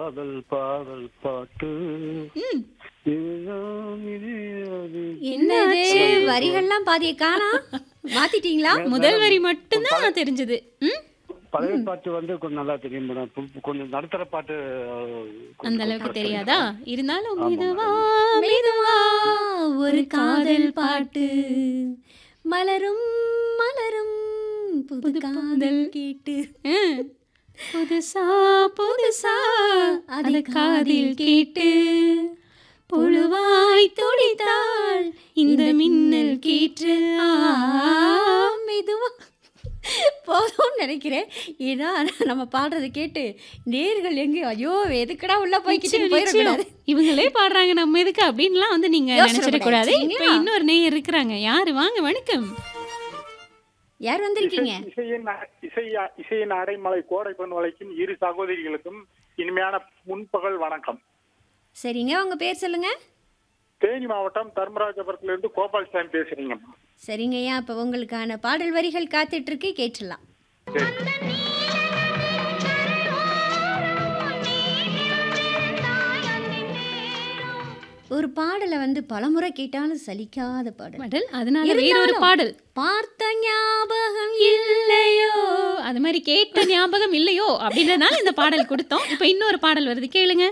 காதல் பாடல் பாட்டு ம். இதுதான் இது அது. என்னது வரிகள்லாம் பாதிய காணா மாத்திட்டீங்களா முதல் வரி மட்டும்தான் தெரிஞ்சது ம் பழைய பாட்டு வந்து கொஞ்சம் நல்லா தெரியும் மேடம் பு- கொஞ்சம் நடுத்தர பாட்டு அஹ், கொஞ்சம் அந்த அளவுக்கு கஷ்டம். தெரியாதா இருந்தாலும் ஆமா, மெதுவா மெதுவா ஒரு காதல் பாட்டு மலரும் மலரும் புது காதல் கேட்டு ம். புதுசா புதுசா அத காதில் கேட்டு புழுவாய் துடித்தாள் இந்த மின்னல் கீற்று ஆ. மெதுவா போதும்னு நினைக்கிறேன் ஏன்னா நம்ம பாடுறதை கேட்டு நேர்கள் எங்க ஐயோ எதுக்குடா உள்ள போய்கிட்டு நிச்சயம், போயிடக்கூடாது நிச்சயம். இவங்களே பாடுறாங்க நம்ம எதுக்கு அப்படின்லாம் வந்து நீங்க யோசிச்சிட நினைச்சிடக்கூடாது கூடாது, இப்ப சரிங்களா? இன்னொரு நேயர் இருக்கிறாங்க யாரு வாங்க வணக்கம் யார் வந்திருக்கீங்க இசையின் இசை இசையின் அடைமலை கோடை வளைக்கும் இரு சகோதரிகளுக்கும் இனிமையான முன்பகல் வணக்கம் சரிங்க உங்க பேர் சொல்லுங்க தேனி மாவட்டம் தர்மராஜபுரத்திலிருந்து கோபால்சாமி பேசுறீங்க சரிங்கய்யா இப்போ உங்களுக்கான பாடல் வரிகள் காத்துட்டு இருக்கு கேட்டுடலாம் சரி ஒரு பாடலை வந்து பலமுறை கேட்டாலும் சலிக்காத பாடல் பாடல் அதனால வேறொரு இருந்தாலும் பாடல் பார்த்த ஞாபகம் இல்லையோ அது மாதிரி கேட்ட ஞாபகம் இல்லையோ அப்படின்றதுனால இந்த பாடல் கொடுத்தோம் இப்ப இன்னொரு பாடல் வருது கேளுங்க